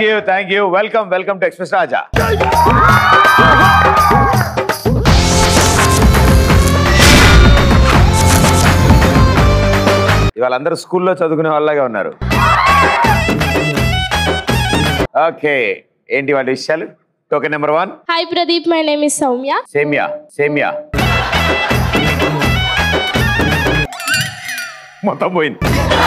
You thank you welcome welcome to express Raja ఇవాళ అందరూ స్కూల్లో చదువుకునే వాళ్ళగా ఉన్నారు ఓకే ఏంటి వాళ్ళ విషయాలు token number one Hi Pradeep, my name is Soumya. సేమియా సేమియా మొత్తం పోయింది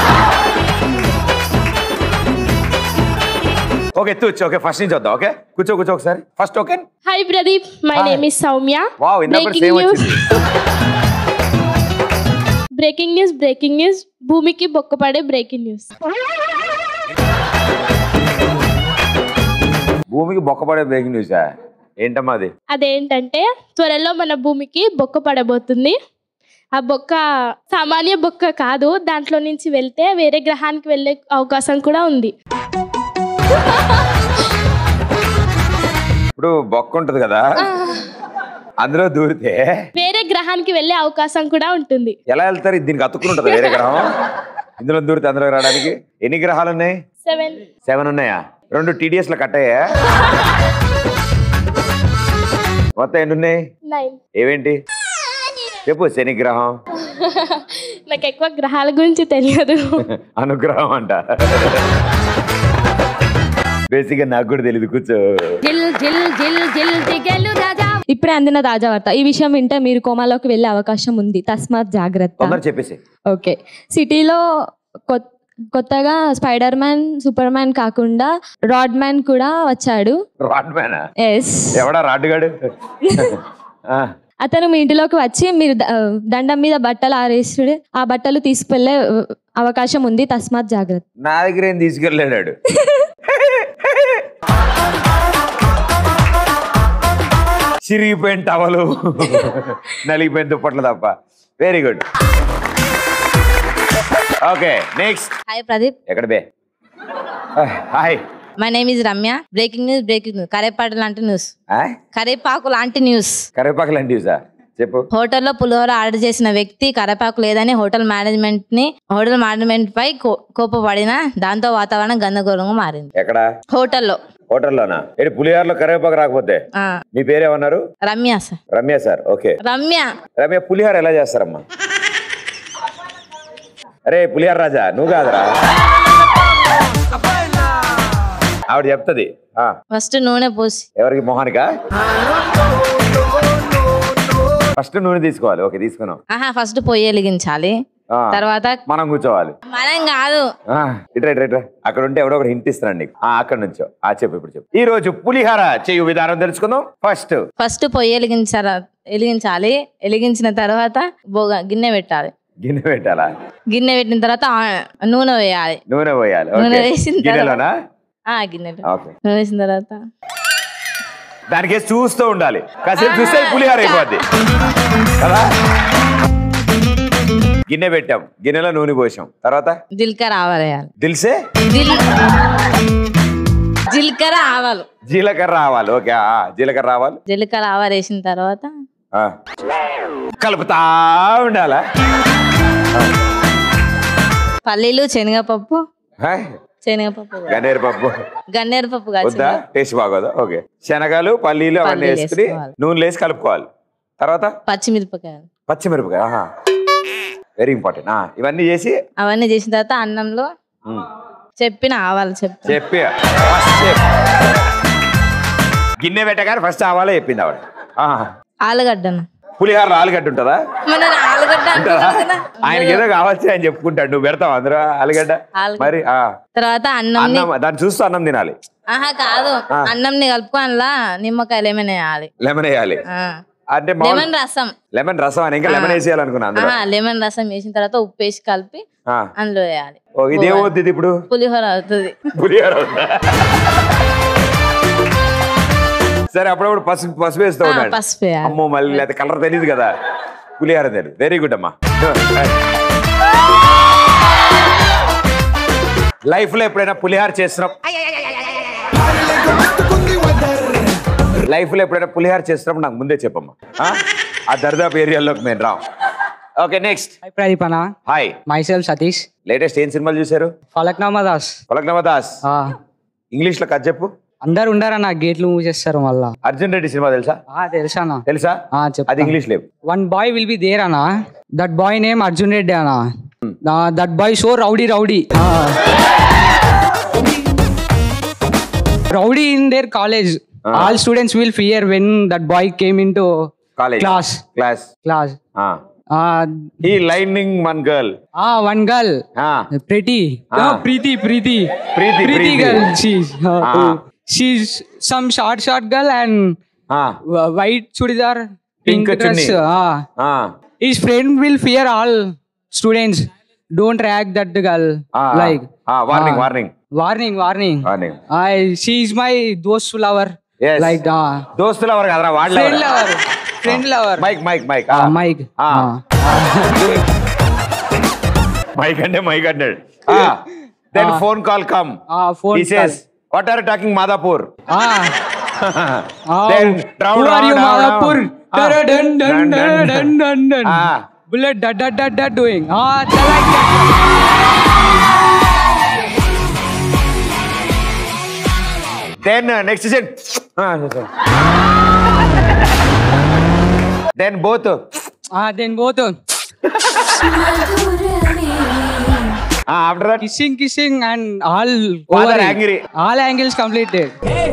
ఓకే కూర్చో ఓకే ఫస్ట్ నుంచి వద్దాం ఓకే కూర్చో కూర్చో ఒకసారి first token Hi Pradeep, my Hi. name is Soumya. Wow ఇందాక Breaking సేమ్ news. వచ్చింది బ్రేకింగ్ న్యూస్ బ్రేకింగ్ న్యూస్ భూమికి బొక్కపడే బ్రేకింగ్ న్యూస్ భూమికి బొక్కపడే బ్రేకింగ్ న్యూసా ఏంటమ్మా అది అదేంటంటే త్వరలో మన భూమికి బొక్క పడబోతుంది ఆ బొక్క సామాన్య బొక్క కాదు దాంట్లో నుంచి వెళ్తే వేరే గ్రహానికి వెళ్ళే అవకాశం కూడా ఉంది ఇప్పుడు బొక్క ఉంటది కదా అందులో దూరితే వేరే గ్రహానికి వెళ్ళే అవకాశం కూడా ఉంటుంది ఎలా వెళ్తారు ఇది దీనికి అతుక్కుని ఉంటుంది వేరే గ్రహం ఇందులో దూరితే అందులో రావడానికి ఎన్ని గ్రహాలు ఉన్నాయి సెవెన్ సెవెన్ ఉన్నాయా రెండు టీడీఎస్ లో కట్ అయ్యా మొత్తం ఎన్ని ఉన్నాయి నైన్ ఏవేంటి చెప్పు శని గ్రహం నాకు ఎక్కువ గ్రహాల గురించి తెలియదు అనుగ్రహం అంట బేసిక్ గా నాకు కూడా తెలియదు కూర్చో జిల్ జిల్ జిల్ జిల్ జిగేలు రాజా ఇప్పుడే అందిన తాజా వార్త ఈ విషయం వింటే మీరు కోమాలోకి వెళ్ళే అవకాశం ఉంది తస్మాత్ జాగ్రత్త తొందర చెప్పేసి ఓకే సిటీలో కొత్- కొత్తగా స్పైడర్ మ్యాన్ సూపర్ మ్యాన్ కాకుండా రాడ్ మ్యాన్ కూడా వచ్చాడు రాడ్ మ్యానా ఎస్ ఎవడా రాడ్డుగాడు ఆ, అతను మీ ఇంటిలోకి వచ్చి మీరు ద- దండం మీద బట్టలు ఆరేసుడు ఆ బట్టలు తీసుకువెళ్ళే uh, అవకాశం ఉంది తస్మాత్ జాగ్రత్త నా దగ్గర ఏం తీసుకెళ్ళాడు చిరిగిపోయిన టవలు నలిగిపోయిన దుప్పట్లు తప్ప very good okay next hi Pradeep ఎక్కడ బే hi my name is Ramya breaking news breaking news కరేపాటు లాంటి న్యూస్ కరేపాకు లాంటి న్యూస్ కరివేపాకు లాంటి జ్యూసా చెప్పు హోటల్లో పులిహోర ఆర్డర్ చేసిన వ్యక్తి కరేపాకు లేదని హోటల్ మేనేజ్మెంట్ ని హోటల్ మేనేజ్మెంట్ పై కో- కోపపడిన దాంతో వాతావరణం గందరగోళంగా మారింది ఎక్కడ హోటల్లో హోటల్లోనా ఏంటి పులిహోరలో కరివేపాకు రాకపోతే ఆ, మీ పేరేమన్నారు Ramya sir Ramya sir okay Ramya Ramya పులిహోర ఎలా చేస్తారమ్మా అరే పులిహోర రాజా నువ్వు కాదురా ఆవిడ చెప్తుంది ఆ, ఫస్ట్ నూనె పోసి ఎవరికి మొహానికా ఫస్ట్ నూనె తీసుకోవాలి ఓకే తీసుకున్నాం ఆహా ఫస్ట్ పొయ్యి వెలిగించాలి ఆ, తర్వాత మనం కూర్చోవాలి మనం కాదు ఆ, ఇట్రా ఇట్రా ఇట్రా అక్కడ ఉంటే ఎవడో ఒకటి హింట్ ఇస్తున్నాడు నీకు ఆ, అక్కడ నుంచో ఆ చెప్పు ఇప్పుడు చెప్పు ఈ రోజు పులిహార చేయు విధానం తెలుసుకుందాం ఫస్ట్ ఫస్ట్ పొయ్యి వెలిగించాల వెలిగించాలి వెలిగించిన తర్వాత బోగ గిన్నె పెట్టాలి గిన్నె పెట్టాలా గిన్నె పెట్టిన తర్వాత ఆ నూనె వేయాలి నూనె పోయాలి నూనె ఓకే. వేసిన తర్వాత- గిన్నెలోనా ఆ గిన్నెలో ఓకే నూనె వేసిన తర్వాత దానికి చూస్తూ ఉండాలి కాసేపు చూస్తే అది పులిహార అయిపోద్ది కదా గిన్నె పెట్టాం గిన్నెలో నూనె పోసాం తర్వాత జీలకర్ర ఆవాలు వేయాలి దిల్సే జిల్ జీలకర్ర ఆవాలు జీలకర్ర రావాలి ఓకే ఆ, జీలకర్ర రావాలి జీలకర్ర ఆవాలు వేసిన తర్వాత ఆ. కలుపుతా ఉండాలా పల్లీలు శనగపప్పు హాయ్. శనగపప్పు కాదు. గన్నేరు పప్పు గన్నేరు పప్పు కాదు వద్దా టేస్ట్ బాగోదా ఓకే శనగలు పల్లీలు అవన్నీ పల్లీలు వేసుకుని వేసుకోవాలి. నూనె వేసి కలుపుకోవాలి తర్వాత పచ్చిమిరపకాయలు పచ్చిమిరపకాయ వెరీ ఇంపార్టెంట్ ఇవన్నీ చేసి అవన్నీ చేసిన తర్వాత అన్నంలో ఉమ్, చెప్పిన ఆవాలు చెప్పి చెప్పి ఫస్ట్ చెప్పు. గిన్నె పెట్టగానే ఫస్ట్ ఆవాలే చెప్పింది ఆవిడ ఆహా. ఆలుగడ్డను పులిహార ఆలుగడ్డ ఉంటుందా మన ఆలుగడ్డ ఉంటుందా అంటున్నాను కదా. ఆయనకి ఏదో కావాల్సి ఆయన చెప్పుకుంటాడు నువ్వు పెడతావు అందరూ ఆలుగడ్డ ఆలుగడ్డ. మరి ఆ తర్వాత అన్నంని అన్నం దాన్ని చూస్తూ అన్నం తినాలి ఆహా కాదు ఆ. అన్నంని కలుపుకొని అందులో నిమ్మకాయలు ఏమైనా వేయాలి లెమన్ వేయాలి ఆ. అంటే లెమన్ రసం లెమన్ రసం అని ఇంకా లెమన్ వేసేయాలనుకున్నా అందులో ఆహా, లెమన్ రసం వేసిన తర్వాత ఉప్పు వేసి కలిపి ఆ. అందులో వేయాలి ఓ ఇదేమవుద్ది ఇది ఇప్పుడు పులిహోర అవుతుంది పులిహార అవుతుందా? సరే అప్పుడప్పుడు పసుపు పసుపు వేస్తూ ఆ, ఉన్నాడు పసుపు వేయాలి అమ్మో మళ్ళీ లేకపోతే కలర్ తెలియదు కదా పులిహార తెలియదు వెరీ గుడ్ అమ్మా లైఫ్ లో ఎప్పుడైనా పులిహార చేస్తున్నాం లైఫ్ లో ఎప్పుడైనా పులిహార చేస్తున్నప్పుడు నాకు ముందే చెప్పమ్మా ఆ? ఆ దర్దాపు ఏరియాలోకి మేము రాం ఓకే నెక్స్ట్ హాయ్ ప్రదీప్ అన్న హాయ్ మైసెల్ సతీష్ లేటెస్ట్ ఏం సినిమాలు చూశారు ఫలక్నామా దాస్ పలక్నమ దాస్ ఆ, ఇంగ్లీష్ లో కథ చెప్పు అందరు ఉండారన్న గేట్లు మూసేస్తారు మళ్ళా అర్జున్ రెడ్డి సినిమా తెలుసా ఆ తెలుసా అన్న తెలుసా ఆ, అది చెప్తా ఇంగ్లీష్ లేవు one boy will be there అన్న that boy name Arjun Reddy అన్న that boy so rowdy rowdy rowdy in there college all students will fear when that boy came in to college class class class ఈ lining one girl one girl pretty Ah. Preeti Preeti Preeti, Preeti Preeti. Girl she's Ah. She's some short short girl and white churidar Pink pink dress chunni. his friend will fear all students don't react that girl like warning Ah. Warning warning warning warning i she is my dost lover Yes. like uh, దోస్తులు ఎవరు కదరా వాళ్ళ friend lover friend lover mike mike mike uh, mike Ah. uh, mike అంటే mike అన్నాడు then phone call come uh, phone he says what are you talking Madhapur ah Ah, Then, down, who are down, you, down, Madhapur? down. Dun, Ah. dun, dun, Dun, dun, dun, dun, dun, dun. Ah. Bullet, dot, dot, dot, dot doing. Ah, I like that. Then next set then both Ah, then both. uh, after that kissing, kissing, and all Father over it. angry. All angles completed.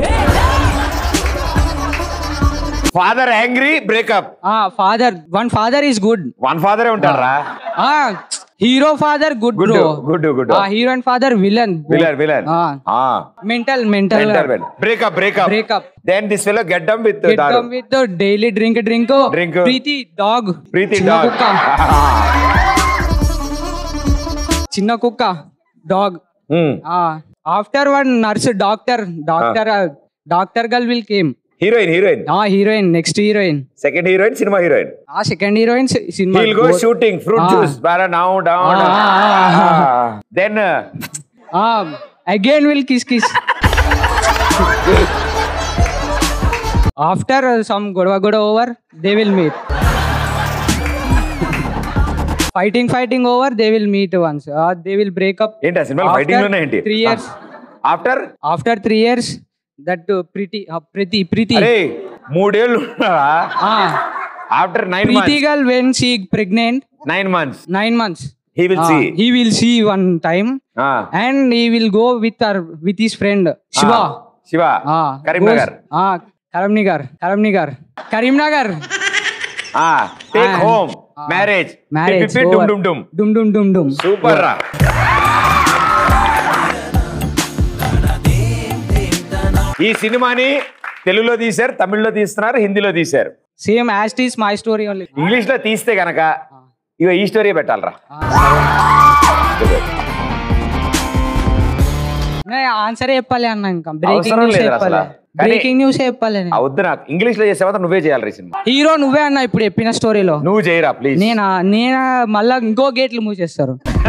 Father angry breakup Ah, father. One father is good. One ఫాదరే ఉంటారా Ah, hero father good, Good, bro. good, good. Ah, hero and father villain. Villain villain Ah, mental, mental. Breakup breakup Breakup. Then this fellow get them with Get them with the daily drink, drink. oh. Drink. Preeti, dog. Preeti చిన్న dog కుక్క. చిన్న కుక్క dog after one nurse doctor doctor doctor girl will came heroine heroine ఆ heroine next heroine second heroine సినిమా heroine ఆ second heroine సినిమా he'll go shooting fruit Ah. Juice బారా now down Ah, ah, ah. Then again will kiss kiss after some గొడవ గొడవ over they will meet fighting fighting over they will meet once they will breakup ఏంటి ఆ సినిమా fighting లోనే ఏంటి three years after after three years that Preeti Preeti Preeti అరే మూడేళ్ళు after nine Preeti months girl when she pregnant nine months nine months he will see he will see one time and he will go with her with his friend Shiva. Shiva Ah, Karimnagar goes- Ah, Karimnagar. Karimnagar. Karimnagar. Take Ah. Home marriage Marriage. Dum over. Dum dum Dum dum dum dum. Super రా ఈ సినిమాని తెలుగులో తీశారు తమిళ్లో తీస్తున్నారు హిందీలో తీశారు Same as it is my story only. English లో తీస్తే గనక ఇక ఈ స్టోరీ పెట్టాలరా ఆన్సర్ చెప్పాలి అన్న ఇంకా బ్రేకింగ్ అవసరం న్యూస్ లేదురా చెప్పాలి అసలు. కానీ- బ్రేకింగ్ న్యూస్ చెప్పాలి ఆ వద్దు నాకు ఇంగ్లీష్ లో చేసే మాత్రం నువ్వే చేయాలి ఈ సినిమా హీరో నువ్వే అన్న ఇప్పుడు చెప్పిన స్టోరీలో నువ్వు చేయరా ప్లీజ్ నేనా నేనా మళ్ళా ఇంకో గేట్లు మూసేస్తారు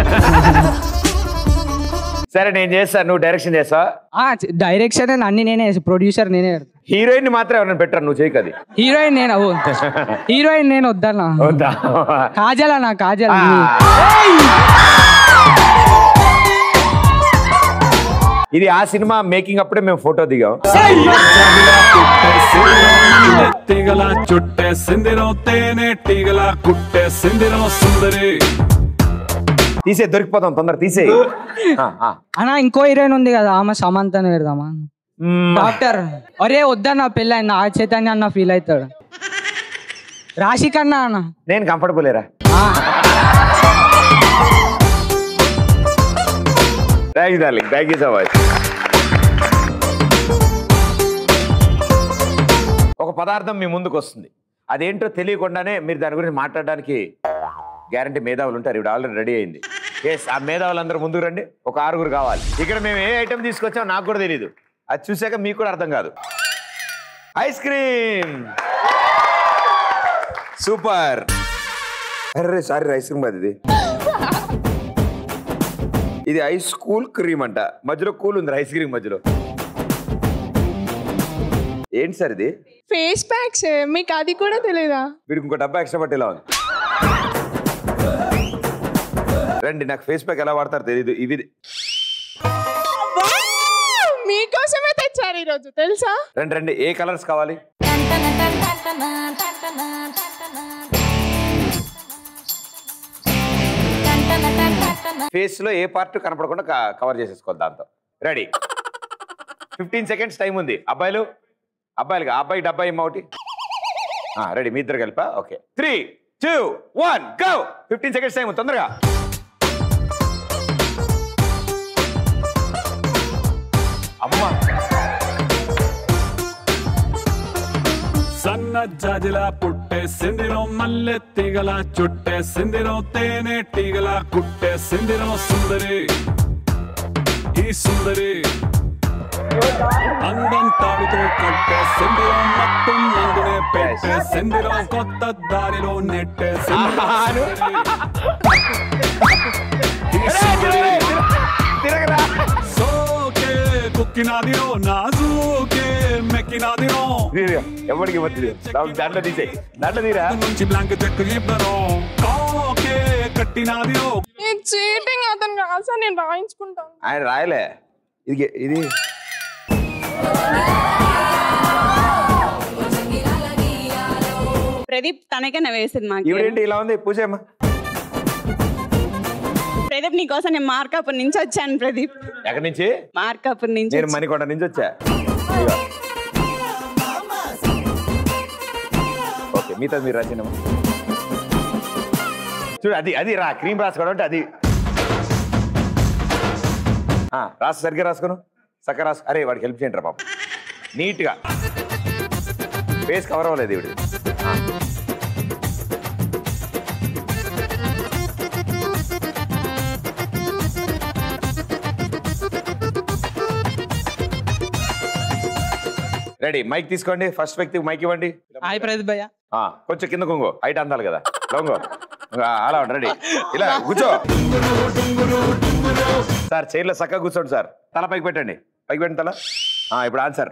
సరే నేను చేస్తాను నువ్వు డైరెక్షన్ చేస్తా డైరెక్షన్ అన్ని నేనే ప్రొడ్యూసర్ నేనే హీరోయిన్ మాత్రం ఎవరైనా పెట్టారు నువ్వు చేయకు అది హీరోయిన్ నేను హీరోయిన్ నేను వద్దన్నా వద్దా కాజల్ అన్న కాజల్ ఆ. ఇది ఆ సినిమా మేకింగ్ అప్పుడే మేము ఫోటో దిగాం టీగల చుట్టే సిందిరం తేనె టీగల కుట్టే సిందిరం సుందరి తీసే దొరికిపోతాం తొందర తీసే అన్న ఇంకో హీరోయిన్ ఉంది కదా ఆమె సమంతని పెడదామా డాక్టర్ అరే వద్దన్న పెళ్ళి నా చైతన్య అన్న ఫీల్ అవుతాడు రాశి కన్నా అన్న నేను కంఫర్టబుల్ ఏరా thank you darling thank you so much ఒక పదార్థం మీ ముందుకు వస్తుంది అదేంటో తెలియకుండానే మీరు దాని గురించి మాట్లాడడానికి గ్యారంటీ మేధావులు ఉంటారు ఇప్పుడు ఆల్రెడీ రెడీ అయింది ఎస్ ఆ మేధావులందరూ ముందుకు రండి ఒక ఆరుగురు కావాలి ఇక్కడ మేము ఏ ఐటమ్ తీసుకొచ్చామో నాకు కూడా తెలియదు అది చూసాక మీకు కూడా అర్థం కాదు ఐస్ క్రీమ్ సూపర్ అరే సారీ ఐస్ క్రీమ్ అది ఇది ఇది ఐస్ కూల్ క్రీమ్ అంట మధ్యలో కూల్ ఉంది ఐస్ క్రీమ్ మధ్యలో ఏంటి సార్ ఇది ఫేస్ ప్యాక్స్ మీకు అది కూడా తెలీదా వీడికి ఇంకో డబ్బా ఎక్స్ట్రా పట్టి ఇలా ఉంది రండి నాకు ఫేస్ ప్యాక్ ఎలా వాడతారు తెలియదు ఇవి మీకో వచ్చారు ఈరోజు తెలుసా రండి రండి ఏ కలర్స్ కావాలి ఫేస్ లో ఏ పార్ట్ కనపడకుండా కవర్ చేసేసుకోవాలి దాంతో రెడీ ఫిఫ్టీన్ సెకండ్స్ టైం ఉంది అబ్బాయిలు అబ్బాయిలుగా అబ్బాయి డబ్బాయి ఒకటి రెడీ మీ ఇద్దరు కలిపా okay three two one go fifteen seconds time తొందరగా అమ్మా సన్న జాజిలా పుట్టే సిందిరో మల్లె తీగల చుట్టే సిందిరో తేనె టీగల కుట్టే సిందిరో సుందరి ఈ సుందరి అందం తాడుతో కట్టే సిందిరో మొత్తం నందునే పెట్టే సిందిరో కొత్త దారిలో నెట్టే సిందిరో సుందరి. ఈ సుందరి తిరగరా సోకే కుక్కినాదిరో నాజూకే మెక్కినాదిరో తీరా. ఎవరికి ఇవ్వద్దు దాంట్లో తీసే దాంట్లో తీరా నుంచి బ్లాంక్ చెక్ ఇవ్వను కాకే కట్టినాదిరో ఈ చీటింగ్ అతను రాసా నేను రాయించుకుంటాను ఆయన రాయలే ఇది ఇది ప్రదీప్ తనకైనా వేసింది మాకు ఈవిడేంటి ఇలా ఉంది పూజమ్మ ప్రదీప్ నీకోసం నేను మార్కాపూర్ నుంచి వచ్చాను ప్రదీప్ ఎక్కడి నుంచి మార్కాపూర్ నుంచి నేను మణికొండ నుంచి వచ్చా ఇదిగో. ఓకే మిగతా మీరు రాసినమ్మా చూడు అది అది రా క్రీమ్ రాసుకోవడం అంటే అది ఆ, రాసు సరిగ్గా రాసుకోను చక్క రాసు అరే వాడికి హెల్ప్ చేయండి రా పాప నీట్గా ఫేస్ కవర్ అవ్వలేదు ఇవిడి రెడీ మైక్ తీసుకోండి ఫస్ట్ వ్యక్తికి మైక్ ఇవ్వండి హాయ్ ప్రదీప్ భయ్య ఆ, కొంచెం కింద కొంగో హైట్ అందాలి కదా లొంగో ఆ, అలా ఉండి రెడీ ఇలా కూర్చో సార్ చైర్లో చక్కగా కూర్చోండి సార్ తల పైకి పెట్టండి పైకి పెట్టండి తల ఆ, ఇప్పుడు ఆన్సర్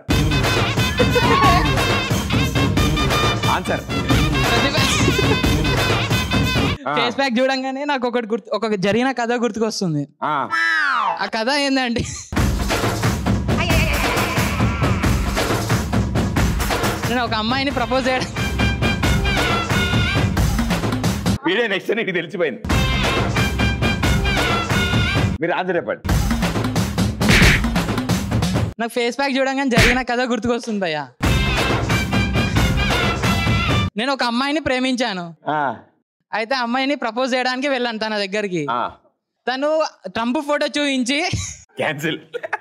ఆన్సర్ ఆ. ఫేస్ ప్యాక్ చూడంగానే నాకు ఒకటి గుర్తు ఒక జరిగిన కథ గుర్తుకొస్తుంది ఆ, ఆ కథ ఏందండి నేను ఒక అమ్మాయిని ప్రపోజ్ చేయడం వీడే నెక్స్ట్ నీకు తెలిసిపోయింది మీరు ఆన్సర్ చెప్పండి నాకు ఫేస్ ప్యాక్ చూడంగానే జరిగిన కథ గుర్తుకొస్తుంది భయ్య నేను ఒక అమ్మాయిని ప్రేమించాను ఆ, అయితే ఆ అమ్మాయిని ప్రపోజ్ చేయడానికి వెళ్ళాను తన దగ్గరికి ఆ, తను ట్రంప్ ఫోటో చూపించి క్యాన్సిల్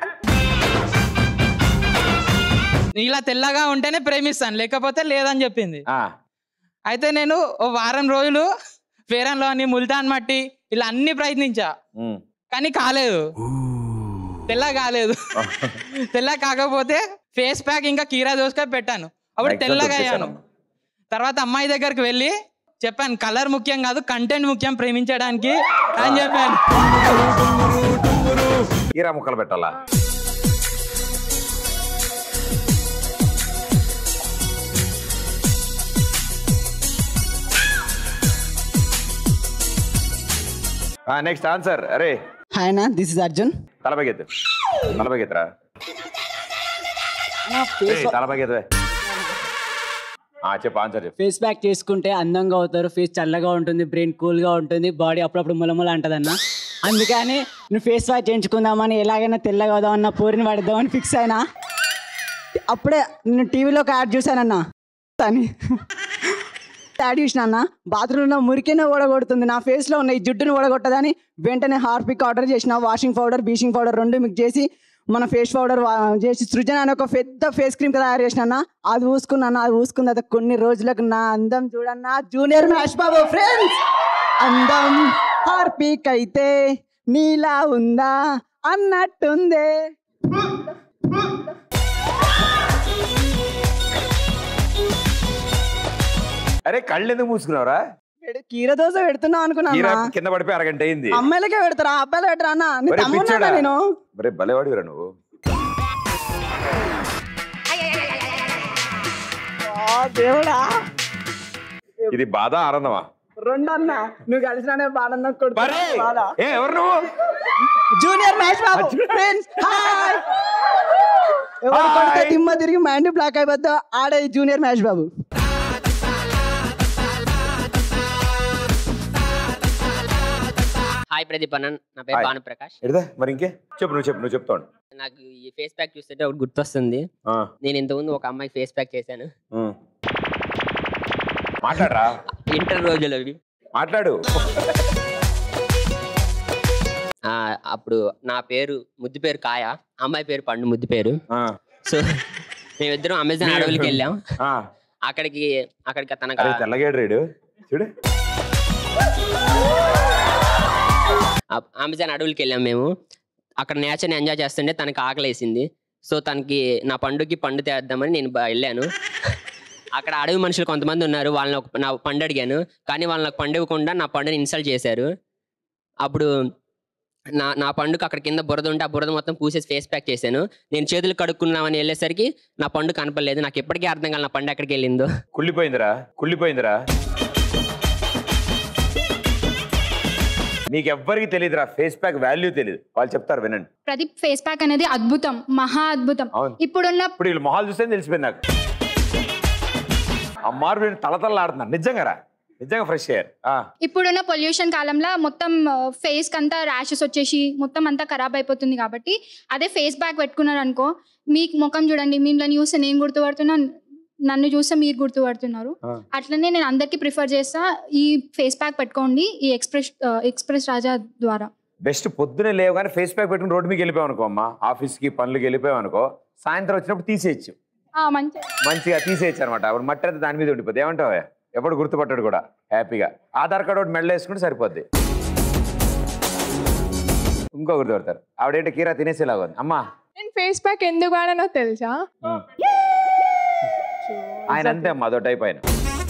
ఇలా తెల్లగా ఉంటేనే ప్రేమిస్తాను లేకపోతే లేదని చెప్పింది ఆ, అయితే నేను ఓ వారం రోజులు ఫేరన్లో అని ముల్తాన్ మట్టి ఇలా అన్ని ప్రయత్నించా ఉమ్. కానీ కాలేదు తెల్ల కాలేదు తెల్ల కాకపోతే ఫేస్ ప్యాక్ ఇంకా కీరా దోసకాయ పెట్టాను అప్పుడు Maximum తెల్లగా అయ్యాను దొరికేశానమ్మా. తర్వాత అమ్మాయి దగ్గరికి వెళ్ళి చెప్పాను కలర్ ముఖ్యం కాదు కంటెంట్ ముఖ్యం ప్రేమించడానికి అని చెప్పాను కీరా ముక్కలు పెట్టాలా నెక్స్ట్ ఆన్సర్ అరే హాయ్ అన్న దిస్ ఇస్ అర్జున్ తలపగెత్తు తలపగెత్తరా ఫేస్ తలపగెత్తవే చెప్పు ఆన్సర్ చెప్పు ఫేస్ ప్యాక్ చేసుకుంటే అందంగా అవుతారు ఫేస్ చల్లగా ఉంటుంది బ్రెయిన్ కూల్గా ఉంటుంది బాడీ అప్పుడప్పుడు ములముల అంటదన్న అందుకని నువ్వు ఫేస్ ప్యాక్ చేయించుకుందామని ఎలాగైనా తెల్లగా అవుదామన్న పూరిని పడదామని ఫిక్స్ అయినా అప్పుడే నేను టీవీలో ఒక యాడ్ చూశానన్న అని యాడ్ చూసిన అన్న బాత్రూంలో మురికినే ఓడగొడుతుంది నా ఫేస్లో ఉన్న ఈ జుట్టుని ఓడగొట్టదని వెంటనే హార్పిక్ ఆర్డర్ చేసిన వాషింగ్ పౌడర్ బీషింగ్ పౌడర్ రెండు మిక్స్ చేసి మన ఫేస్ పౌడర్ చేసి సృజన అనే ఒక పెద్ద ఫేస్ క్రీమ్ తయారు చేసిన అన్న అది పూసుకున్నాను అది పూసుకున్న తర్వాత కొన్ని రోజులకు నా అందం చూడన్నా జూనియర్ మ్యాష్ బాబు ఫ్రెండ్స్ అందం హార్పిక్ అయితే నీలా ఉందా అన్నట్టుందే అరే కళ్ళు ఎందుకు మూసుకున్నావురా పెడు- కీర దోశ పెడుతున్నావు అనుకున్నా కీరా అన్న. కింద పడిపోయి అరగంట అయింది అమ్మాయిలకే పెడతారా అబ్బాయిలు పెట్టరా అన్న నీ ఒరే తమ్మున్నా పిచ్చోడా. నేను ఒరే భలేవాడివిరా నువ్వు ఆ, దేవుడా ఇది బాధ ఆనందమా రెండు అన్న నువ్వు కలిసిన బాడన్న మరే ఏ ఎవరు నువ్వు జూనియర్ మ్యాచ్ బాబు ఫ్రెండ్స్ హాయ్ ఎవరు కొడితే హాయ్. దిమ్మ తిరిగి మైండ్ బ్లాక్ అయిపోద్దో ఆడే జూనియర్ మ్యాచ్ బాబు హాయ్ ప్రదీప్ అన్న నా పేరు హాయ్. భానుప్రకాష్ ఎడదా మరి ఇంకే చెప్పు నువ్వు చెప్పు నువ్వు చెప్తాను నాకు ఈ ఫేస్ ప్యాక్ చూస్తుంటే ఒకటి గుర్తొస్తుంది నేను ఇంతకుముందు ఒక అమ్మాయికి ఫేస్ ప్యాక్ చేశాను మాట్లాడరా ఇంటర్ రోజులు అవి మాట్లాడు ఆ, అప్పుడు నా పేరు ముద్దు పేరు కాయ అమ్మాయి పేరు పండు ముద్దు పేరు సో మేమిద్దరం అమెజాన్ అడవులకి వెళ్ళాం ఆ. అక్కడికి అక్కడికి అరే తనకు తెల్లగాడు రేడు చూడు ఆ- అమెజాన్ అడవులకి వెళ్ళాం మేము అక్కడ నేచర్ని ఎంజాయ్ చేస్తుంటే తనకి ఆకలేసింది సో తనకి నా పండుకి పండు తేద్దామని నేను బ- వెళ్ళాను అక్కడ అడవి మనుషులు కొంతమంది ఉన్నారు వాళ్ళని ఒక- నా పండు అడిగాను కానీ వాళ్ళు నాకు పండు ఇవ్వకుండా నా పండుని ఇన్సల్ట్ చేశారు అప్పుడు నా నా పండుగ అక్కడ కింద బురద ఉంటే ఆ బురద మొత్తం పూసేసి ఫేస్ ప్యాక్ చేశాను నేను చేతులు కడుక్కున్నామని వెళ్ళేసరికి నా పండు కనపడలేదు నాకు ఎప్పటికీ అర్థం కాదు నా పండు ఎక్కడికి వెళ్ళిందో కుళ్ళిపోయిందిరా కుళ్ళిపోయిందిరా నీకు ఎవ్వరికి తెలియదురా ఫేస్ ప్యాక్ వాల్యూ తెలియదు వాళ్ళు చెప్తారు వినండి ప్రదీప్ ఫేస్ ప్యాక్ అనేది అద్భుతం మహా అద్భుతం అవును ఇప్పుడున్న ఇప్పుడు వీళ్ళు మొహాలు చూస్తే తెలిసిపోయింది నాకు ఆ మార్పు తలతల్లాడుతున్నారు నిజంగా రా నిజంగా ఫ్రెష్ అయ్యారు ఆ, ఇప్పుడున్న పొల్యూషన్ కాలంలో మొత్తం ఫేస్ కి అంతా ర్యాషెస్ వచ్చేసి మొత్తం అంతా ఖరాబ్ అయిపోతుంది కాబట్టి అదే ఫేస్ ప్యాక్ పెట్టుకున్నారు అనుకో మీకు ముఖం చూడండి మిమ్మల్ని చూస్తే నేను గుర్తుపడుతున్నా నన్ను చూస్తే మీరు గుర్తుపడుతున్నారు ఆ. అట్లనే నేను అందరికీ ప్రిఫర్ చేస్తా ఈ ఫేస్ ప్యాక్ పెట్టుకోండి ఈ ఎక్స్ప్రెస్ ఎక్స్ప్రెస్ రాజా ద్వారా బెస్ట్ పొద్దునే లేవగానే ఫేస్ ప్యాక్ పెట్టుకుని రోడ్డు మీకు వెళ్ళిపోయావు అనుకో అమ్మా ఆఫీస్కి పనులకి వెళ్ళిపోయావు అనుకో సాయంత్రం వచ్చినప్పుడు తీసేయచ్చు ఆ, మంచి మంచిగా తీసేయచ్చు అనమాట అప్పుడు మట్టి అంతా దాని మీద ఉండిపోద్ది ఏమంటావా ఎప్పుడు గుర్తుపట్టాడు కూడా హ్యాపీగా ఆధార్ కార్డు ఒకటి మెడలో వేసుకుంటే సరిపోద్ది ఇంకొకటి దొరుకుతారు ఆవిడేంటి కీరా తినేసేలాగా ఉంది అమ్మా నేను ఫేస్ ప్యాక్ ఎందుకు వాడానో తెలుసా ఆయన అంతే అమ్మా అదో టైప్ ఆయన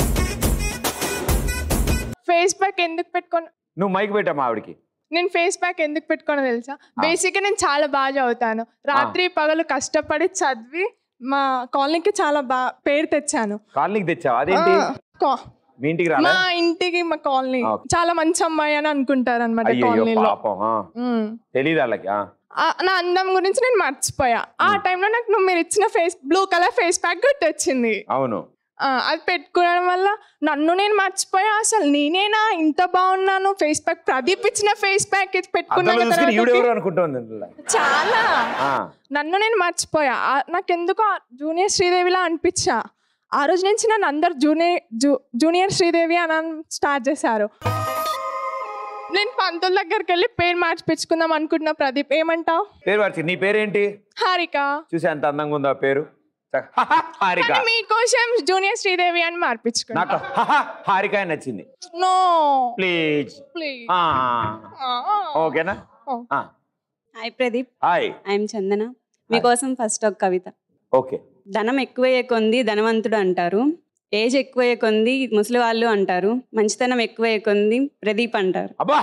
ఫేస్ ప్యాక్ ఎందుకు పెట్టుకోను నువ్వు మైక్ పెట్టమ్మా ఆవిడకి నేను ఫేస్ ప్యాక్ ఎందుకు పెట్టుకోనో తెలుసా బేసిక్ గా నేను చాలా బాగా చదువుతాను రాత్రి పగలు కష్టపడి చదివి మా కాలనీకి చాలా బాగా పేరు తెచ్చాను కాలనీకి తెచ్చావా అదేంటి ఆ, కా- మీ ఇంటికి రాలే మా ఇంటికి మా కాలనీ ఆ. చాలా మంచి అమ్మాయి అని అనుకుంటారు అనమాట అయ్యో కాలనీలో పాపం ఆ. తెలీదు వాళ్ళకి ఆ. ఆ, నా అందం గురించి నేను మర్చిపోయా ఆ టైంలో నాకు నువ్వు మీరు ఇచ్చిన face blue colour face pack గుర్తొచ్చింది అవును ఆ, అది పెట్టుకోవడం వల్ల నన్ను నేను మర్చిపోయా అసలు నేనేనా ఇంత బాగున్నాను ఫేస్ ప్యాక్ ప్రదీప్ ఇచ్చిన ఫేస్ ప్యాక్ అద్దంలో పెట్టుకున్నాక చూసుకుని ఈవిడెవరు తర్వాతకి అనుకుంటుంది ఇందులో. చాలా ఆ. నన్ను నేను మర్చిపోయా ఆ, నాకెందుకో జూనియర్ శ్రీదేవిలా అనిపించా ఆ రోజు నుంచి నన్ను అందరు జూనియర్ జూ- జూనియర్ శ్రీదేవి అని స్టార్ట్ చేశారు నేను పంతుల దగ్గరికి వెళ్ళి పేరు మార్చిపించుకుందాం అనుకుంటున్నా ప్రదీప్ ఏమంటావు పేరు మార్చి నీ పేరేంటి హారిక చూసి ఎంత అందంగా ఉందో ఆ పేరు చ- హహ, హారిక కానీ మీకోసం జూనియర్ శ్రీదేవి అని మార్పించుకున్నా నాకు హహ, హారిక అని నచ్చింది నో ప్లీజ్ ప్లీజ్ ఓకేనా ఆ, hi Pradeep hi I'm Chandana మీకోసం ఫస్ట్ ఒక కవిత ఓకే ధనం ఎక్కువయ్యే కొంది ధనవంతుడు అంటారు ఏజ్ ఎక్కువయ్యే కొంది ముసలి వాళ్ళు అంటారు మంచితనం ఎక్కువయ్యే కొంది ప్రదీప్ అంటారు అబ్బా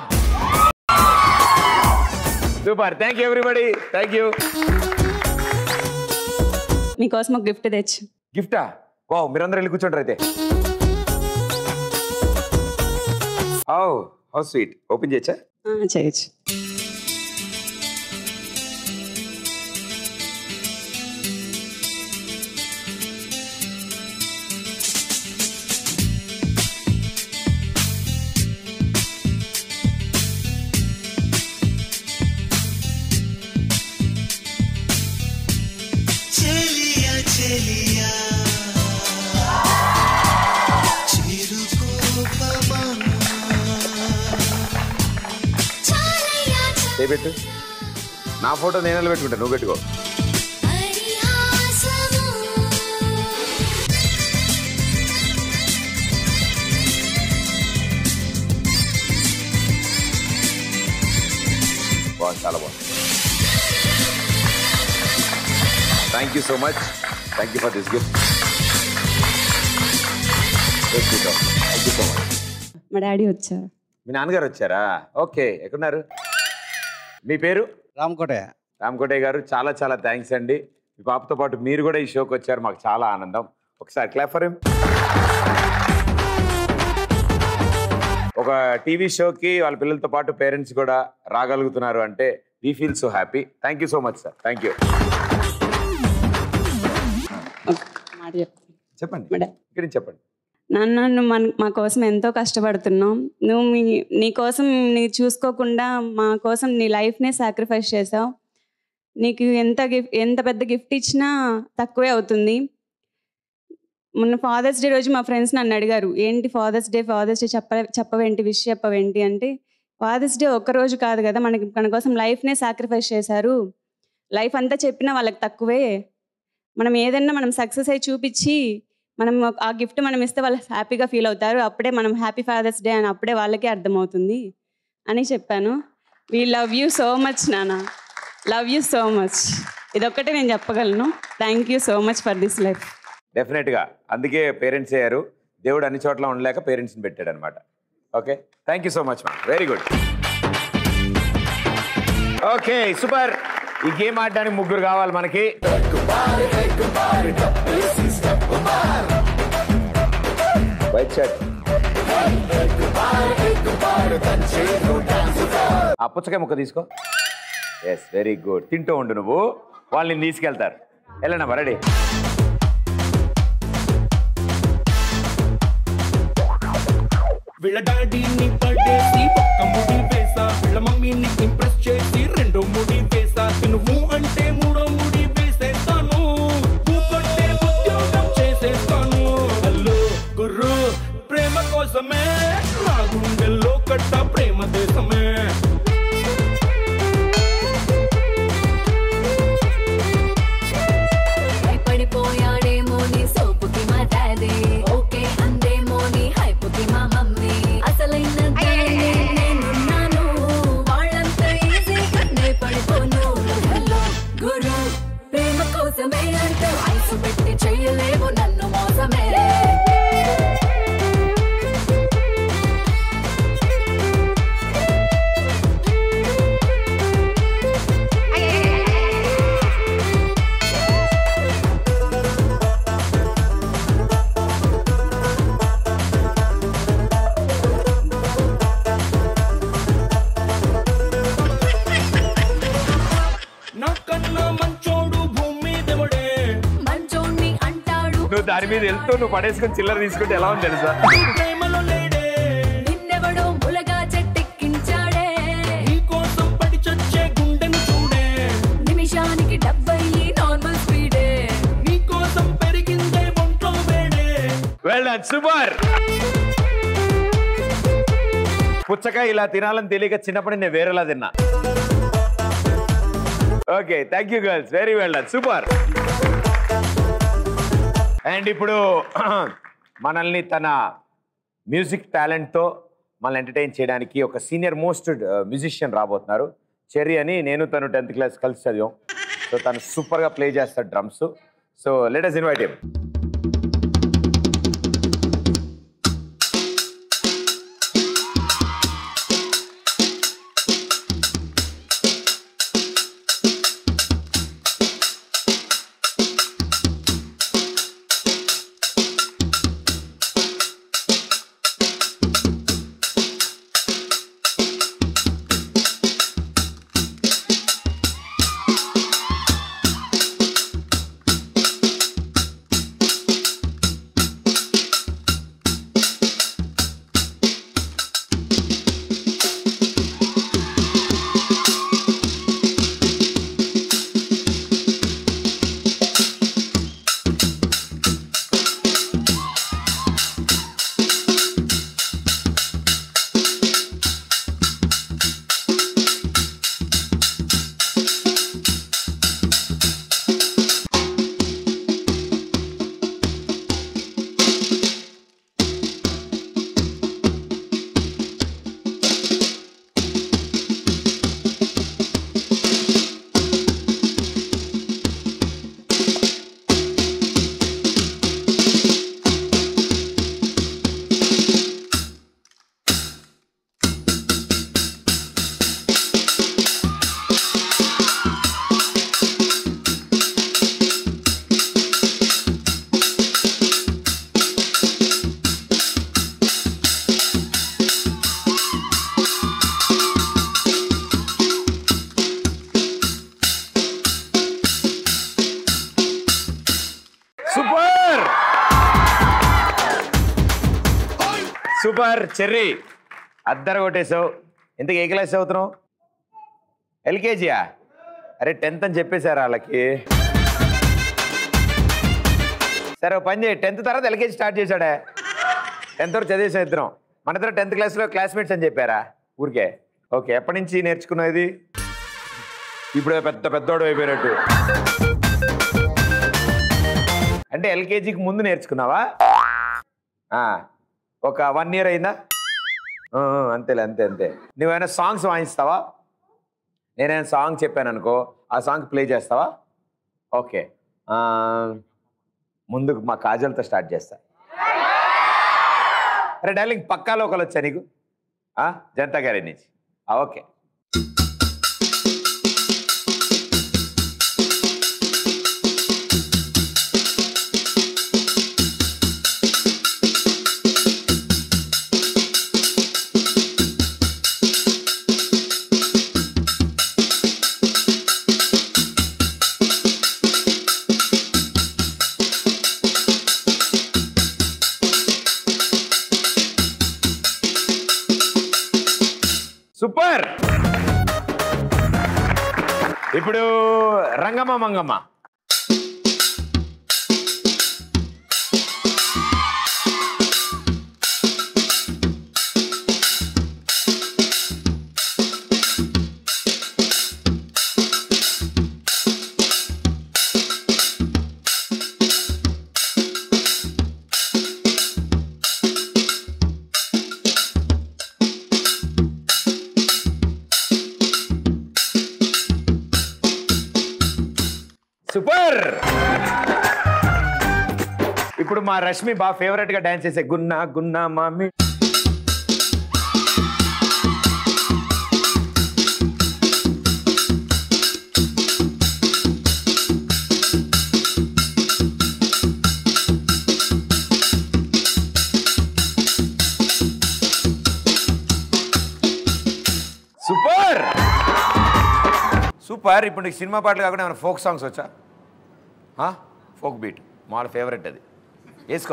super thank you everybody thank you మీకోసం ఒక గిఫ్ట్ తెచ్చు గిఫ్టా వావ్ మీరందరూ వెళ్ళి కూర్చోండి అయితే ఓ హౌ స్వీట్ ఓపెన్ చేయొచ్చా ఆ, చేయొచ్చు చెలియా చెలియా చిరుకోపమా పెట్టు నా ఫోటో నేను పెట్టుకుంటా నువ్వు పెట్టుకో బాగుంది చాలా బాగుంది thank you so much thank you for this gift thank you so much మా డాడీ వచ్చారు మీ నాన్నగారు వచ్చారా ఓకే ఎక్కడున్నారు మీ పేరు రామకోటయ్య రామకోటయ్య గారు చాలా చాలా థ్యాంక్స్ అండి మీ పాపతో పాటు మీరు కూడా ఈ షోకి వచ్చారు మాకు చాలా ఆనందం ఒకసారి క్లాప్ ఫర్ హిమ్ ఒక టీవీ షోకి వాళ్ళ పిల్లలతో పాటు పేరెంట్స్ కూడా రాగలుగుతున్నారు అంటే we feel so happy thank you so much sir thank you మాట చెప్తాను చెప్పండి మేడం ఇక్కడ నుంచి చెప్పండి నాన్న నువ్వు మన మా కోసం ఎంతో కష్టపడుతున్నావు నువ్వు మీ నీ కోసం నీ చూసుకోకుండా మా కోసం నీ లైఫ్నే సాక్రిఫైస్ చేసావు నీకు ఎంత గిఫ్ట్ ఎంత పెద్ద గిఫ్ట్ ఇచ్చినా తక్కువే అవుతుంది మొన్న ఫాదర్స్ డే రోజు మా ఫ్రెండ్స్ నన్ను అడిగారు ఏంటి ఫాదర్స్ డే ఫాదర్స్ డే చెప్ప చెప్పవేంటి విష్ చెప్పవేంటి అంటే ఫాదర్స్ డే ఒక్క రోజు కాదు కదా మనకి మన కోసం లైఫ్నే సాక్రిఫైస్ చేశారు లైఫ్ అంతా చెప్పినా వాళ్ళకి తక్కువే మనం ఏదన్నా మనం సక్సెస్ అయి చూపించి మనం ఒక- ఆ గిఫ్ట్ మనం ఇస్తే వాళ్ళు హ్యాపీగా ఫీల్ అవుతారు అప్పుడే మనం హ్యాపీ ఫాదర్స్ డే అని అప్పుడే వాళ్ళకే అర్థమవుతుంది అని చెప్పాను we love you so much నాన్న లవ్ యూ సో మచ్ ఇదొక్కటే నేను చెప్పగలను thank you so much for this life డెఫినెట్గా అందుకే పేరెంట్స్ అయ్యారు దేవుడు అన్ని చోట్ల ఉండలేక పేరెంట్స్ని పెట్టాడు అనమాట okay thank you so much ma'am very good okay super ఈ గేమ్ ఆడడానికి ముగ్గురు కావాలి మనకి వైట్ షర్ట్ ఆ పుచ్చకాయ ముక్క తీసుకో ఎస్ వెరీ గుడ్ తింటూ ఉండు నువ్వు వాళ్ళని తీసుకెళ్తారు వెళ్ళండి రెడీ వీళ్ళ డాడీని పడేసి ఒక్క ముడి వేసా వీళ్ళ మమ్మీని ఇంప్రెస్ చేసి రెండో ముడి వేసా నువ్వు అంటే మూడో ముడి వేసేస్తాను ఊపట్టే ఉద్యోగం చేసేస్తాను హలో గుర్రు ప్రేమ కోసమే నా గుండెల్లో కట్ట ప్రేమ దేశమే భయపడిపోయాడేమో నీ సోపుకి మా డాడీ ఓకే అందేమో నీ హైపుకి మా మమ్మీ అసలైన దాన్ని నేనున్నాను వాళ్ళంతా ఈజీగా నే పడిపోను హలో గురు ప్రేమ కోసమే అంటూ ఐసు పెట్టి చెయ్యలేవు నన్ను మోసమే నాకన్నా మంచోడు భూమి దేవుడే మంచోణ్ణి అంటాడు నువ్వు దాని మీద వెళ్తూ నువ్వు పడేసుకొని చిల్లర తీసుకుంటే ఎలా ఉంది తెలుసా ప్రేమలో లేడే నిన్నెవడో ములగా చెట్టెక్కించాడే నీకోసం పడి చచ్చే గుండెను చూడే నిమిషానికి డెబ్బై నార్మల్ స్పీడే నీకోసం పెరిగిందే ఒంట్లో వేడే వెల్ డన్ సూపర్ పుచ్చకాయ ఇలా తినాలని తెలియక చిన్నప్పటి నేను వేరేలా తిన్నా okay thank you girls very well done super and ఇప్పుడు మనల్ని తన మ్యూజిక్ టాలెంట్తో మనల్ని ఎంటర్టైన్ చేయడానికి ఒక సీనియర్ మోస్ట్ మ్యూజిషియన్ రాబోతున్నారు చెర్రీ అని నేను తను టెన్త్ క్లాస్ కలిసి చదివాం సో తను సూపర్గా ప్లే చేస్తాడు drums so let us invite him super Cherry అద్దరు కొట్టేసావు ఇంతకు ఏ క్లాస్ చదువుతున్నావు ఎల్కేజీయా అరే టెన్త్ అని చెప్పేశారు వాళ్ళకి సరే ఓ పని చేయి టెన్త్ తర్వాత ఎల్కేజీ స్టార్ట్ చేశాడే టెన్త్ వరకు చదివేసా ఇద్దరం మన ఇద్దరు టెన్త్ క్లాస్లో క్లాస్మేట్స్ అని చెప్పారా ఊరికే ఓకే ఎప్పటి నుంచి నేర్చుకున్నది ఇప్పుడు పెద్ద పెద్దోడు అయిపోయినట్టు అంటే ఎల్కేజీకి ముందు నేర్చుకున్నావా ఆ, ఒక వన్ ఇయర్ అయిందా ఆ, ఆ, అంతేలే అంతే అంతే నువ్వేమైనా సాంగ్స్ వాయిస్తావా నేనైనా సాంగ్ చెప్పాను అనుకో ఆ సాంగ్ ప్లే చేస్తావా ఓకే ఆ, ముందుకు మా కాజల్తో స్టార్ట్ చేస్తా అరే డార్లింగ్ పక్కా లోకల్ వచ్చా నీకు ఆ, జనతా గారి నుంచి ఆ, ఓకే సూపర్ ఇప్పుడు రంగమ్మ మంగమ్మ సూపర్ ఇప్పుడు మా రష్మి బాగా ఫేవరెట్ గా డాన్స్ చేసే గున్నా గున్నా మామి సూపర్ సూపర్ ఇప్పుడు నీకు సినిమా పాటలు కాకుండా ఏమైనా ఫోక్ సాంగ్స్ వచ్చా ఫోక్ బీట్ మా ఫేవరెట్ అది వేసుకో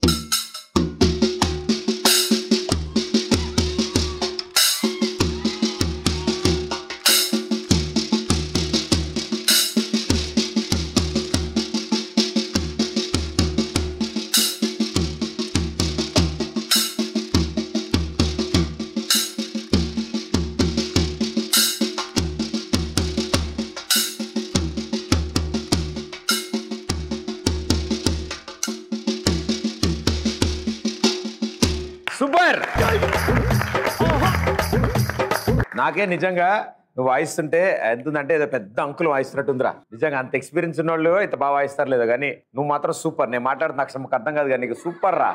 సూపర్ నాకే నిజంగా నువ్వు వాయిస్తుంటే ఎంత ఉందంటే ఏదో పెద్ద అంకులు వాయిస్తున్నట్టుందిరా నిజంగా అంత ఎక్స్పీరియన్స్ ఉన్న వాళ్ళు ఇంత బాగా వాయిస్తారు లేదో కానీ నువ్వు మాత్రం సూపర్ నేను మాట్లాడుతున్న నాకు అసలు అర్థం కాదు కానీ నీకు సూపర్ రా